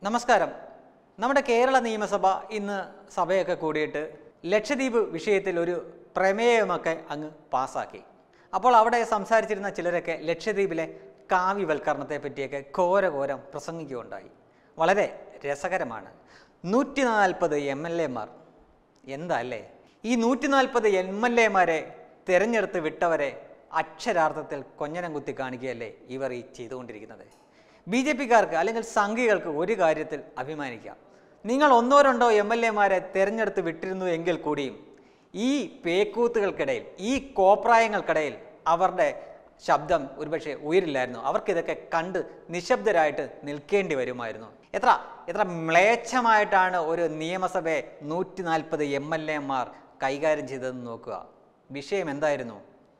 നമസ്കാരം നമ്മുടെ കേരള നിയമസഭ ഇന്ന് സഭയൊക്കെ കൂടിയിട്ട് ലക്ഷദ്വീപ് വിഷയത്തിൽ ഒരു പ്രമേയമൊക്കെ അങ്ങ് പാസ്സാക്കി അപ്പോൾ അവിടെ സംസാരിച്ചിരുന്ന ചിലരൊക്കെ ലക്ഷദ്വീപിലെ കാവ്യവൽക്കരണത്തെ പറ്റിയൊക്കെ ഘോരഘോരം പ്രസംഗിക്കുകയുണ്ടായി വളരെ രസകരമാണ് നൂറ്റി നാൽപ്പത് എം എൽ എമാർ എന്താ അല്ലേ ഈ നൂറ്റി നാൽപ്പത് എം എൽ എമാരെ തിരഞ്ഞെടുത്ത് വിട്ടവരെ അക്ഷരാർത്ഥത്തിൽ കൊഞ്ഞനം കുത്തി കാണിക്കുകയല്ലേ ഇവർ ഈ ചെയ്തുകൊണ്ടിരിക്കുന്നത് ബി ജെ പിക്കാർക്ക് അല്ലെങ്കിൽ സംഘികൾക്ക് ഒരു കാര്യത്തിൽ അഭിമാനിക്കാം നിങ്ങൾ ഒന്നോ രണ്ടോ എം എൽ എമാരെ തിരഞ്ഞെടുത്ത് വിട്ടിരുന്നു എങ്കിൽ കൂടിയും ഈ പേക്കൂത്തുകൾക്കിടയിൽ ഈ കോപ്രായങ്ങൾക്കിടയിൽ അവരുടെ ശബ്ദം ഒരുപക്ഷെ ഉയരില്ലായിരുന്നു അവർക്കിതൊക്കെ കണ്ട് നിശബ്ദരായിട്ട് നിൽക്കേണ്ടി വരുമായിരുന്നു എത്ര എത്ര മ്ലേച്ഛമായിട്ടാണ് ഒരു നിയമസഭയെ നൂറ്റി നാൽപ്പത് എം എൽ എമാർ കൈകാര്യം ചെയ്തതെന്ന് നോക്കുക വിഷയം എന്തായിരുന്നു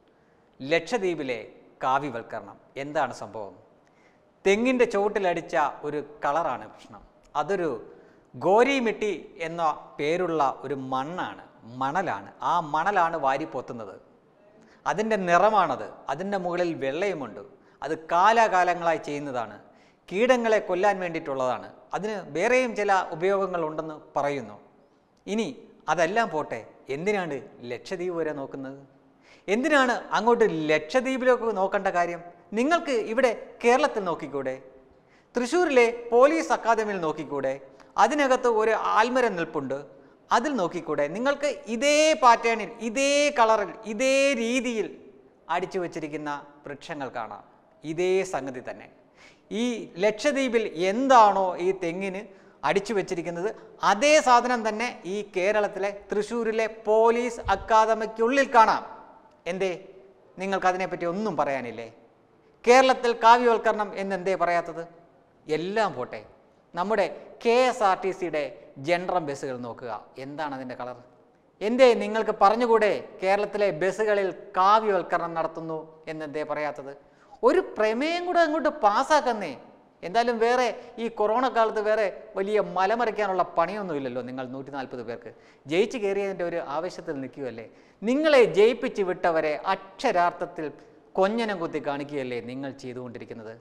ലക്ഷദ്വീപിലെ കാവ്യവൽക്കരണം എന്താണ് സംഭവം തെങ്ങിൻ്റെ ചുവട്ടിലടിച്ച ഒരു കളറാണ് പ്രശ്നം അതൊരു ഗോരിമിട്ടി എന്ന പേരുള്ള ഒരു മണ്ണാണ് മണലാണ് ആ മണലാണ് വാരി പൊത്തുന്നത് അതിൻ്റെ നിറമാണത് അതിൻ്റെ മുകളിൽ വെള്ളയുമുണ്ട് അത് കാലാകാലങ്ങളായി ചെയ്യുന്നതാണ് കീടങ്ങളെ കൊല്ലാൻ വേണ്ടിയിട്ടുള്ളതാണ് അതിന് വേറെയും ചില ഉപയോഗങ്ങളുണ്ടെന്ന് പറയുന്നു ഇനി അതെല്ലാം പോട്ടെ എന്തിനാണ് ലക്ഷദ്വീപ് വരെ നോക്കുന്നത് എന്തിനാണ് അങ്ങോട്ട് ലക്ഷദ്വീപിലേക്ക് നോക്കേണ്ട കാര്യം നിങ്ങൾക്ക് ഇവിടെ കേരളത്തിൽ നോക്കിക്കൂടെ തൃശ്ശൂരിലെ പോലീസ് അക്കാദമിയിൽ നോക്കിക്കൂടെ അതിനകത്ത് ഒരു ആൽമരം നിൽപ്പുണ്ട് അതിൽ നോക്കിക്കൂടെ നിങ്ങൾക്ക് ഇതേ പാറ്റേണിൽ ഇതേ കളറിൽ ഇതേ രീതിയിൽ അടിച്ചു വച്ചിരിക്കുന്ന വൃക്ഷങ്ങൾ കാണാം ഇതേ സംഗതി തന്നെ ഈ ലക്ഷദ്വീപിൽ എന്താണോ ഈ തെങ്ങിന് അടിച്ചു വച്ചിരിക്കുന്നത് അതേ സാധനം തന്നെ ഈ കേരളത്തിലെ തൃശ്ശൂരിലെ പോലീസ് അക്കാദമിക്കുള്ളിൽ കാണാം എന്തേ നിങ്ങൾക്ക് അതിനെപ്പറ്റി ഒന്നും പറയാനില്ലേ കേരളത്തിൽ കാവ്യവൽക്കരണം എന്നെന്തേ പറയാത്തത് എല്ലാം പോട്ടെ നമ്മുടെ കെ എസ് ആർ ടി സിയുടെ ജനറൽ ബസ്സുകൾ നോക്കുക എന്താണ് അതിൻ്റെ കളർ എന്തേ നിങ്ങൾക്ക് പറഞ്ഞുകൂടെ കേരളത്തിലെ ബസ്സുകളിൽ കാവ്യവൽക്കരണം നടത്തുന്നു എന്നെന്തേ പറയാത്തത് ഒരു പ്രമേയം കൂടെ അങ്ങോട്ട് പാസ്സാക്കുന്നേ എന്തായാലും വേറെ ഈ കൊറോണ കാലത്ത് വേറെ വലിയ മലമറിക്കാനുള്ള പണിയൊന്നുമില്ലല്ലോ നിങ്ങൾ നൂറ്റി നാൽപ്പത് പേർക്ക് ജയിച്ചു കയറിയതിൻ്റെ ഒരു ആവശ്യത്തിൽ നിൽക്കുകയല്ലേ നിങ്ങളെ ജയിപ്പിച്ച് വിട്ടവരെ അക്ഷരാർത്ഥത്തിൽ കൊഞ്ഞനം കുത്തി കാണിക്കുകയല്ലേ നിങ്ങൾ ചെയ്തുകൊണ്ടിരിക്കുന്നത്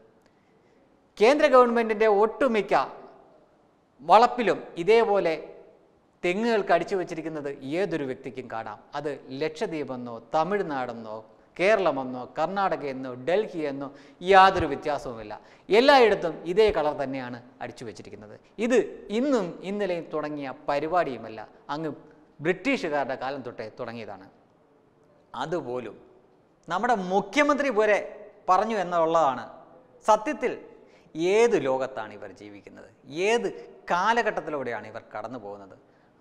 കേന്ദ്ര ഗവൺമെൻറ്റിൻ്റെ ഒട്ടുമിക്ക വളപ്പിലും ഇതേപോലെ തെങ്ങുകൾക്ക് അടിച്ചു വച്ചിരിക്കുന്നത് ഏതൊരു വ്യക്തിക്കും കാണാം അത് ലക്ഷദ്വീപെന്നോ തമിഴ്നാടെന്നോ കേരളമെന്നോ കർണാടകയെന്നോ ഡൽഹി എന്നോ യാതൊരു വ്യത്യാസവുമില്ല എല്ലായിടത്തും ഇതേ കളർ തന്നെയാണ് അടിച്ചു വച്ചിരിക്കുന്നത് ഇത് ഇന്നും ഇന്നലെയും തുടങ്ങിയ പരിപാടിയുമല്ല അങ്ങ് ബ്രിട്ടീഷുകാരുടെ കാലം തൊട്ടേ തുടങ്ങിയതാണ് അതുപോലും നമ്മുടെ മുഖ്യമന്ത്രി പോലെ പറഞ്ഞു എന്നുള്ളതാണ് സത്യത്തിൽ ഏത് ലോകത്താണ് ഇവർ ജീവിക്കുന്നത് ഏത് കാലഘട്ടത്തിലൂടെയാണ് ഇവർ കടന്നു പോകുന്നത്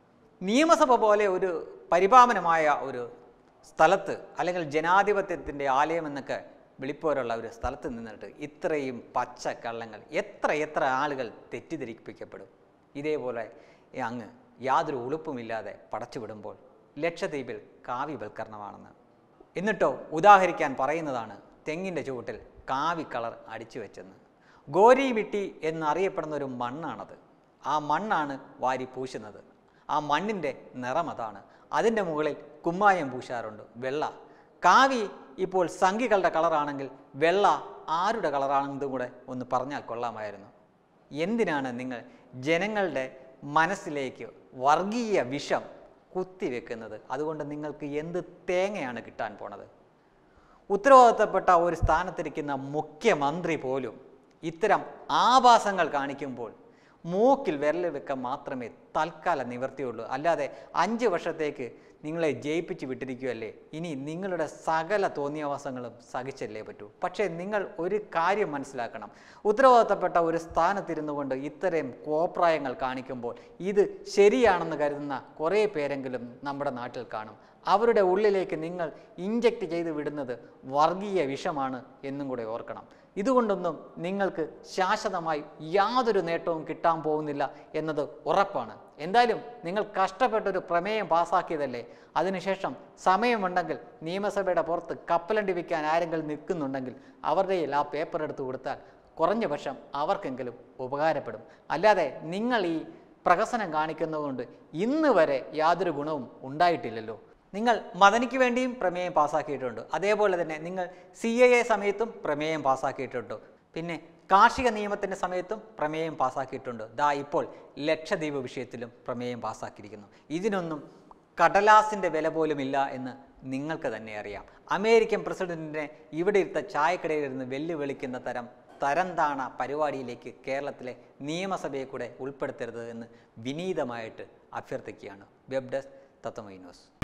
നിയമസഭ പോലെ ഒരു പരിപാവനമായ ഒരു സ്ഥലത്ത് അല്ലെങ്കിൽ ജനാധിപത്യത്തിൻ്റെ ആലയം എന്നൊക്കെ വിളിപ്പോരുള്ള ഒരു സ്ഥലത്ത് നിന്നിട്ട് ഇത്രയും പച്ച കള്ളങ്ങൾ എത്ര എത്ര ആളുകൾ തെറ്റിദ്ധരിപ്പിക്കപ്പെടും ഇതേപോലെ അങ്ങ് യാതൊരു ഉളുപ്പുമില്ലാതെ പടച്ചുവിടുമ്പോൾ ലക്ഷദ്വീപിൽ കാവ്യവൽക്കരണമാണെന്ന് എന്നിട്ടോ ഉദാഹരിക്കാൻ പറയുന്നതാണ് തെങ്ങിൻ്റെ ചുവട്ടിൽ കാവി കളർ അടിച്ചു വെച്ചെന്ന് ഗോരി മിട്ടി എന്നറിയപ്പെടുന്ന ഒരു മണ്ണാണത് ആ മണ്ണാണ് വാരി പൂശുന്നത് ആ മണ്ണിൻ്റെ നിറം അതാണ് അതിൻ്റെ മുകളിൽ കുമ്മായം പൂശാറുണ്ട് വെള്ള കാവി ഇപ്പോൾ സംഘികളുടെ കളറാണെങ്കിൽ വെള്ള ആരുടെ കളറാണെന്നതും കൂടെ ഒന്ന് പറഞ്ഞാൽ കൊള്ളാമായിരുന്നു എന്തിനാണ് നിങ്ങൾ ജനങ്ങളുടെ മനസ്സിലേക്ക് വർഗീയ വിഷം കുത്തിവെക്കുന്നത് അതുകൊണ്ട് നിങ്ങൾക്ക് എന്ത് തേങ്ങയാണ് കിട്ടാൻ പോണത് ഉത്തരവാദിത്തപ്പെട്ട ഒരു സ്ഥാനത്തിരിക്കുന്ന മുഖ്യമന്ത്രി പോലും ഇത്തരം ആഭാസങ്ങൾ കാണിക്കുമ്പോൾ മൂക്കിൽ വിരൽ വെക്കാൻ മാത്രമേ തൽക്കാല നിവർത്തിയുള്ളൂ അല്ലാതെ അഞ്ച് വർഷത്തേക്ക് നിങ്ങളെ ജയിപ്പിച്ച് വിട്ടിരിക്കുകയല്ലേ ഇനി നിങ്ങളുടെ സകല തോന്നിയവാസങ്ങളും സഹിച്ചല്ലേ പറ്റൂ പക്ഷേ നിങ്ങൾ ഒരു കാര്യം മനസ്സിലാക്കണം ഉത്തരവാദിത്തപ്പെട്ട ഒരു സ്ഥാനത്തിരുന്നു കൊണ്ട് ഇത്തരം കോപ്രായങ്ങൾ കാണിക്കുമ്പോൾ ഇത് ശരിയാണെന്ന് കരുതുന്ന കുറേ പേരെങ്കിലും നമ്മുടെ നാട്ടിൽ കാണും അവരുടെ ഉള്ളിലേക്ക് നിങ്ങൾ ഇഞ്ചക്ട് ചെയ്ത് വിടുന്നത് വർഗീയ വിഷമാണ് എന്നും കൂടെ ഓർക്കണം ഇതുകൊണ്ടൊന്നും നിങ്ങൾക്ക് ശാശ്വതമായി യാതൊരു നേട്ടവും കിട്ടാൻ പോകുന്നില്ല എന്നത് ഉറപ്പാണ് എന്തായാലും നിങ്ങൾ കഷ്ടപ്പെട്ടൊരു പ്രമേയം പാസ്സാക്കിയതല്ലേ അതിനുശേഷം സമയമുണ്ടെങ്കിൽ നിയമസഭയുടെ പുറത്ത് കപ്പലണ്ടി വിൽക്കാൻ ആരെങ്കിലും നിൽക്കുന്നുണ്ടെങ്കിൽ അവരുടെ കയ്യിൽ ആ പേപ്പർ എടുത്ത് കൊടുത്താൽ കുറഞ്ഞ പക്ഷം അവർക്കെങ്കിലും ഉപകാരപ്പെടും അല്ലാതെ നിങ്ങൾ ഈ പ്രഹസനം കാണിക്കുന്നതുകൊണ്ട് ഇന്ന് വരെ യാതൊരു ഗുണവും ഉണ്ടായിട്ടില്ലല്ലോ നിങ്ങൾ മദനിക്ക് വേണ്ടിയും പ്രമേയം പാസ്സാക്കിയിട്ടുണ്ട് അതേപോലെ തന്നെ നിങ്ങൾ സി എ എ സമയത്തും പ്രമേയം പാസ്സാക്കിയിട്ടുണ്ട് പിന്നെ കാർഷിക നിയമത്തിൻ്റെ സമയത്തും പ്രമേയം പാസ്സാക്കിയിട്ടുണ്ട് ദാ ഇപ്പോൾ ലക്ഷദ്വീപ് വിഷയത്തിലും പ്രമേയം പാസ്സാക്കിയിരിക്കുന്നു ഇതിനൊന്നും കടലാസിൻ്റെ വില പോലും ഇല്ല എന്ന് നിങ്ങൾക്ക് തന്നെ അറിയാം അമേരിക്കൻ പ്രസിഡന്റിനെ ഇവിടെ ഇരുത്ത ചായക്കടയിലിരുന്ന് വെല്ലുവിളിക്കുന്ന തരം തരം താണ പരിപാടിയിലേക്ക് കേരളത്തിലെ നിയമസഭയെ കൂടെ ഉൾപ്പെടുത്തരുത് എന്ന് വിനീതമായിട്ട് അഭ്യർത്ഥിക്കുകയാണ് വെബ് ഡെസ്ക് തത്വമൈ ന്യൂസ്